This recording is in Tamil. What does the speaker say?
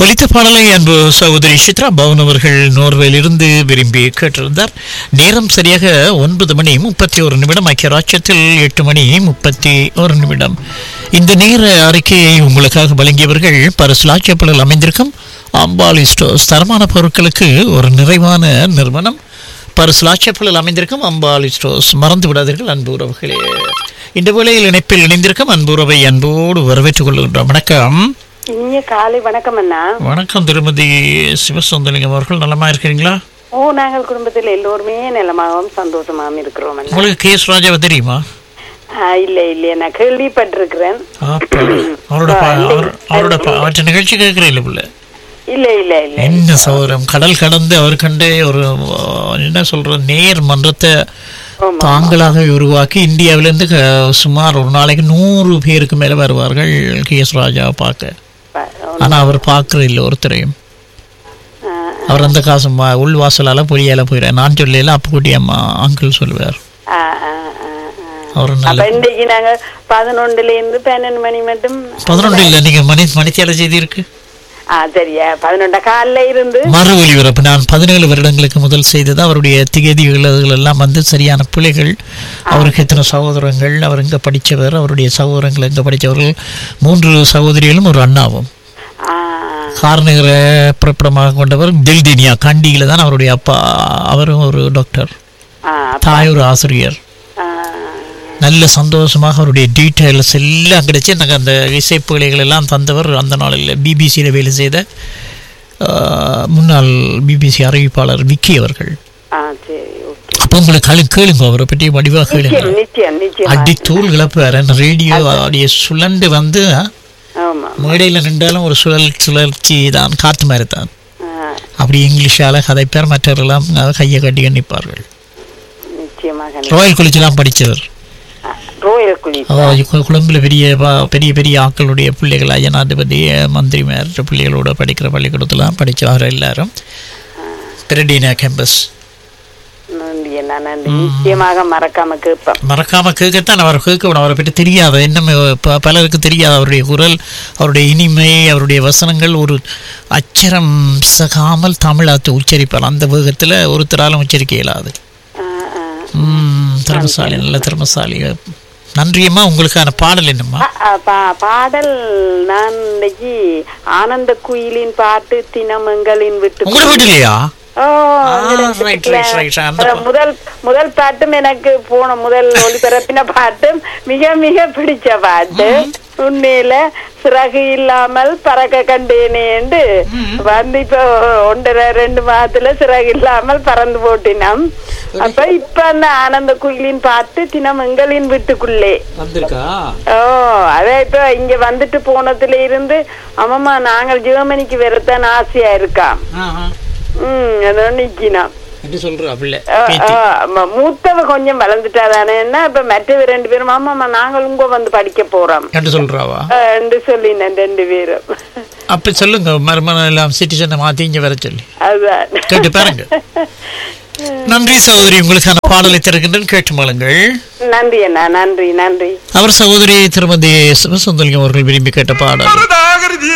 ஒலித்த பாடலை அன்பு சகோதரி சித்ரா பவன் அவர்கள் நோர்வேலிருந்து விரும்பி கேட்டிருந்தார் நேரம் சரியாக ஒன்பது மணி முப்பத்தி ஒரு நிமிடம் ஐக்கிய ராஜ்யத்தில் எட்டு மணி முப்பத்தி ஒரு நிமிடம் இந்த நேர அறிக்கையை உங்களுக்காக வழங்கியவர்கள் பரிசுலாச்சப்பலில் அமைந்திருக்கும் அம்பாலி ஸ்டோர்ஸ் தரமான பொருட்களுக்கு ஒரு நிறைவான நிறுவனம் பரிசுலாச்சப்பலில் அமைந்திருக்கும் அம்பாலி ஸ்டோர்ஸ் மறந்து விடாதீர்கள் அன்பு உறவுகளே இந்த வேளையில் இணைப்பில் இணைந்திருக்கும் அன்பு உறவை அன்போடு வரவேற்றுக் கொள்கின்றோம் வணக்கம் இனிய காலை வணக்கம் அண்ணா வணக்கம் திருமதி சிவசுந்தலிங்கம் அவர்கள் நலமா இருக்கிறீங்களா ஓ நாங்கள் குடும்பத்தில் எல்லோருமே நலமாகவும் சந்தோஷமாகவும் இருக்கிறோம் அண்ணா உங்களுக்கு கே எஸ் ராஜாவை தெரியுமா ஆ, இல்ல இல்ல நான் கேள்விப்பட்டிருக்கிறேன் ஆப்பாடி. அவரோட பா- அவர் அவரோட பா- அவற்றை நிகழ்ச்சி கேட்கிறேன் இல்லை பிள்ளை இல்ல இல்ல இல்ல என்ன சௌரம் கடல் கடந்து அவர் கண்டு ஒரு அஹ், என்ன சொல்ற நேர் மன்றத்தை ஆமா. தாங்களாக உருவாக்கி இந்தியாவிலேருந்து க- சுமார் ஒரு நாளைக்கு நூறு பேருக்கு மேல வருவார்கள் கே எஸ் ராஜாவை பார்க்க ப- ஆனா அவர் பார்க்கற இல்லை ஒருத்தரையும் ஆ, அவர் அந்த காசு வா- உள்வாசலால பொய்யால போயிடுறார் நான் சொல்லல அப்போ கூட்டி அம்மா அங்கிள் சொல்லுவார் ஆ, ஆ, ஆ, ஆ. அவர் நல்ல அப்ப இன்னைக்கு நாங்க பதினொன்றுல இருந்து பன்னெண்டு மணி மட்டும் பதினொன்று இல்லை நீங்க மணி மணித்தியால செய்தி இருக்கு ஆ சரியா பதினொன்ற காலைல இருந்து மறு ஒலிபரப்பு நான் பதினேழு வருடங்களுக்கு முதல் செய்தது அவருடைய திகதிகள் அதுகள் எல்லாம் வந்து சரியான பிள்ளைகள் அவருக்கு எத்தனை சகோதரங்கள் அவர் எங்க படித்தவர் அவருடைய சகோதரங்கள் எங்க படித்தவர்கள் மூன்று சகோதரிகளும் ஒரு அண்ணாவும் ஆ, கார்நகர பிறப்பிடமாக கொண்டவர் தில்தினியா கண்டியில தான் அவருடைய அப்பா அவரும் ஒரு டாக்டர் ஆ, தாய் ஒரு ஆசிரியர் ஆ, நல்ல சந்தோஷமாக அவருடைய டீட்டெயில்ஸ் எல்லாம் கிடைச்சி எனக்கு அந்த இசைப்புகளைகள் எல்லாம் தந்தவர் அந்த நாளில் பிபிசியில் வேலை செய்த ஆஹ், முன்னாள் பிபிசி அறிவிப்பாளர் விக்கி அவர்கள் ஆ, சரி ஓகே அப்போ உங்களுக்கு கேளு கேளுங்க அவரை பற்றி வடிவாக கேளுங்க நிச்சயம் நிச்சயம் நிச்சயம் அடி தூள் கிளப்புவார் ரேடியோ அப்படியே சுழண்டு வந்து ஆமா மேடையில் நின்றாலும் ஒரு சுழல் சுழற்சி தான் காத்து மாதிரி தான் ஆ, அப்படி இங்கிலீஷால கதைப்பார் மற்றவரெல்லாம் கையை கட்டி கண்டிப்பார்கள் நிச்சயமாக ராயல் காலேஜெலாம் படித்தவர் ரோயல் குளி அதாவது கு- கொழும்புல பெரிய ப- பெரிய பெரிய ஆக்களுடைய பிள்ளைகள் ஜனாதிபதி மந்திரிமார் பிள்ளைகளோட படிக்கிற பள்ளிக்கூடத்துலாம் படித்தவர் எல்லாரும் பிரடீனா கேம்பஸ் நன்றி அண்ணா நன்றி நிச்சயமாக மறக்காம கேட்போம் மறக்காம கேட்கத்தான் அவர் கேட்கணும் அவரை பற்றி தெரியாத இன்னும் ப- பலருக்கு தெரியாது அவருடைய குரல் அவருடைய இனிமை அவருடைய வசனங்கள் ஒரு அச்சரம் சகாமல் தமிழாத்து உச்சரிப்பார் அந்த வேகத்தில் ஒருத்தராலும் உச்சரிக்க இயலாது ஆ, ஆ. ம், திறமசாலி நல்ல திறமசாலி நன்றியம்மா உங்களுக்கான பாடல் என்னம்மா ஆ, ஆ, பா- பாடல் நான் இன்னைக்கு ஆனந்த குயிலின் பாட்டு தினமங்களின் விட்டு உங்களோட வீட்டிலையா ஓ, ஆ, இந்த right, வீட்டுல right, right. அந்த அப்புறம் முதல் முதல் பாட்டும் எனக்கு போன முதல் ஒளிபரப்பின பாட்டும் மிக மிக பிடிச்ச பாட்டு உண்மையில சிறகு இல்லாமல் பறக்க கண்டேனேண்டு வந்து இப்ப ஒன்றரை ரெண்டு மாதத்துல சிறகு இல்லாமல் பறந்து போட்டினோம் அப்ப இப்ப அந்த ஆனந்த குயிலின் பாட்டு தினம் எங்களின் வீட்டுக்குள்ளே வந்திருக்கா ஓ அதான் இப்ப இங்க வந்துட்டு போனதுல இருந்து ஆமாமா நாங்கள் ஜெர்மனிக்கு வரத்தான் ஆசையா இருக்காம் ம் அதோ நிக்கினான் என்று சொல்றா பிள்ளை ஆ, ஆ, ஆமா, மூத்தவ கொஞ்சம் வளர்ந்துட்டா தானே என்ன இப்ப மற்றவ ரெண்டு பேரும் ஆமாமா நாங்கள் உங்க வந்து படிக்க போறோம் என்று சொல்றாவா ஆ, என்று சொல்லினேன் ரெண்டு பேரும் அப்ப சொல்லுங்க மருமணம் எல்லாம் சிட்டிசனை மாத்தி இங்க வர சொல்லி அதான் கேட்டு பாருங்க நன்றி சகோதரி உங்களுக்கான பாடலை திறக்கின்றேன் கேட்டு மழுங்கள் நன்றி அண்ணா நன்றி நன்றி அவர் சகோதரி திருமதி சிவசுந்தலிங்கம் அவர்கள் விரும்பி கேட்ட பாடல் மருதாகிருதி